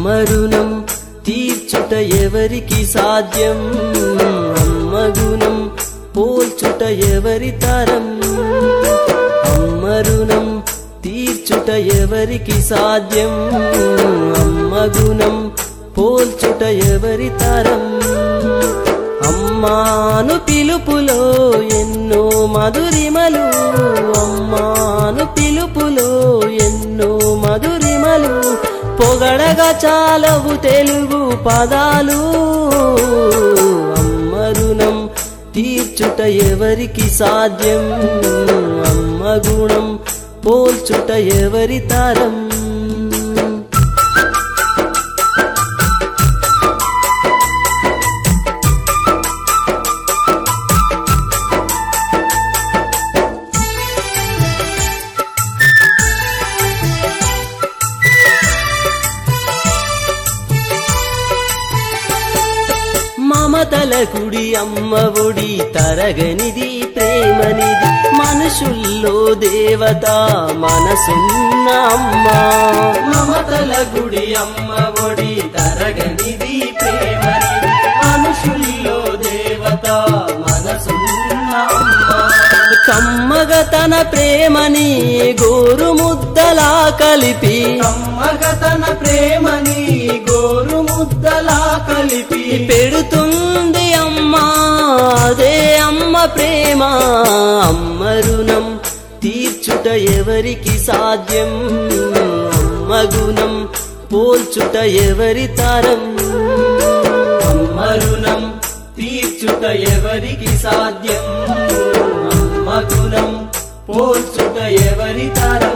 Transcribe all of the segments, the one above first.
అమ్మరుణం తీర్చుట ఎవరికి సాధ్యం అమ్మగుణం పోల్చుట ఎవరి తరం అమ్మరుణం తీర్చుట ఎవరికి సాధ్యం అమ్మగుణం పోల్చుట ఎవరి తరం అమ్మాను పిలుపులో ఎన్నో మధురిమలు అమ్మాను పిలుపులో ఎన్నో మధురిమలు పొగడగా చాలవు తెలుగు పదాలు అమ్మరుణం తీర్చుట ఎవరికి సాధ్యం అమ్మ గుణం పోల్చుట ఎవరి తరం మమతల కుడి అమ్మ ఒడి తరగనిది ప్రేమనిది మనుషుల్లో దేవత మనసున్న అమ్మ మమతల గుడి అమ్మ ఒడి తరగనిది ప్రేమనిది మనుషుల్లో దేవత మనసున్న అమ్మ కమ్మగ తన ప్రేమని గోరు ముద్దలా కలిపి కమ్మగ తన ప్రేమని గోరు ముద్దలా కలిపి పెడుతుంది అమ్మా అదే అమ్మ ప్రేమ అమ్మ రుణం తీర్చుట ఎవరికి సాధ్యం అమ్మ గుణం పోల్చుట ఎవరి తరం అమ్మ రుణం తీర్చుట ఎవరికి సాధ్యం అమ్మ గుణం పోల్చుట ఎవరి తరం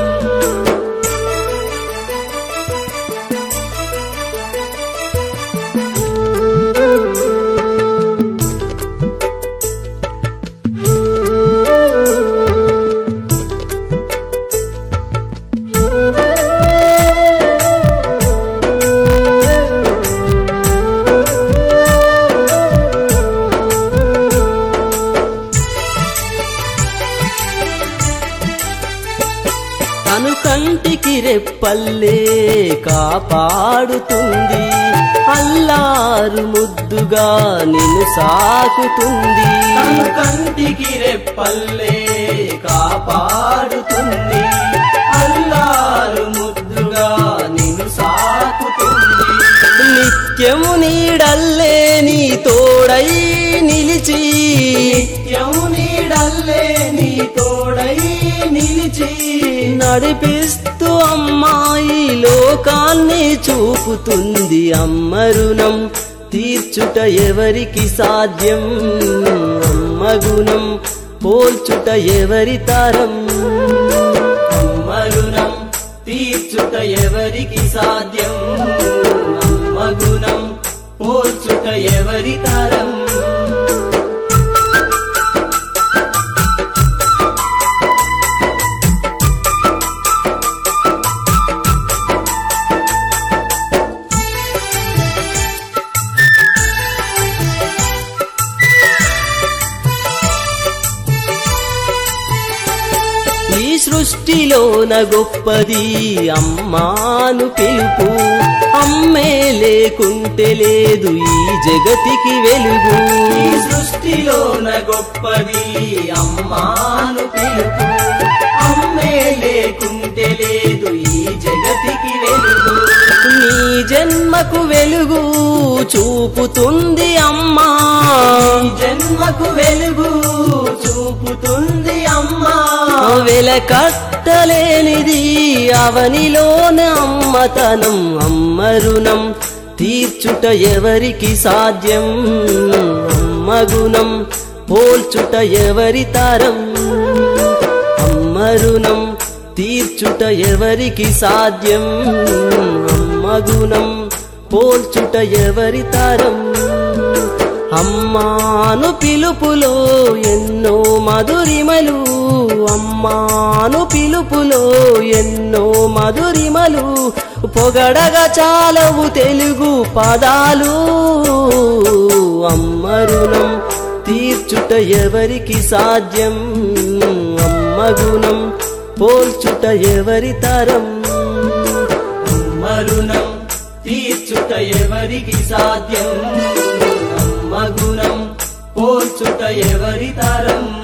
తను కంటికి రెప్పల్లే కాపాడుతుంది అల్లారు ముద్దుగా నిన్ను సాకుతుంది తను కంటికి రెప్పల్లే కాపాడుతుంది అల్లారు ముద్దుగా నిన్ను సాకుతుంది నిత్యము నీడల్లే నీ తోడై నిలిచి నిత్యం నీడల్లే నీ తోడై నిలిచి నడిపిస్తూ అమ్మాయి లోకాన్ని చూపుతుంది అమ్మ రుణం తీర్చుట ఎవరికి సాధ్యం అమ్మ గుణం పోల్చుట ఎవరి తరం అమ్మ రుణం తీర్చుట ఎవరికి సాధ్యం అమ్మ గుణం పోల్చుట ఎవరి తరం ఈ సృష్టిలోన గొప్పది అమ్మాను పిలుపు అమ్మే లేకుంటే లేదు ఈ జగతికి వెలుగు ఈ సృష్టిలోన గొప్పది అమ్మాను పిలుపు అమ్మే లేకుంటే లేదు ఈ జగతికి వెలుగు నీ జన్మకు వెలుగు చూపుతుంది అమ్మా ఈ జన్మకు వెలుగు చూపుతుంది అమ్మా వెలకట్టలేనిది అవనిలోన అమ్మతనం అమ్మ రుణం తీర్చుట ఎవరికి సాధ్యం అమ్మ గుణం పోల్చుట ఎవరి తరం అమ్మ రుణం తీర్చుట ఎవరికి సాధ్యం అమ్మ గుణం పోల్చుట ఎవరి తరం అమ్మాను పిలుపులో ఎన్నో మధురిమలు అమ్మాను పిలుపులో ఎన్నో మధురిమలు పొగడగా చాలవు తెలుగు పదాలు అమ్మ రుణం తీర్చుట ఎవరికి సాధ్యం అమ్మ గుణం పోల్చుట ఎవరి తరం అమ్మ రుణం తీర్చుట ఎవరికి సాధ్యం అమ్మ గుణం పోల్చుట ఎవరి తరం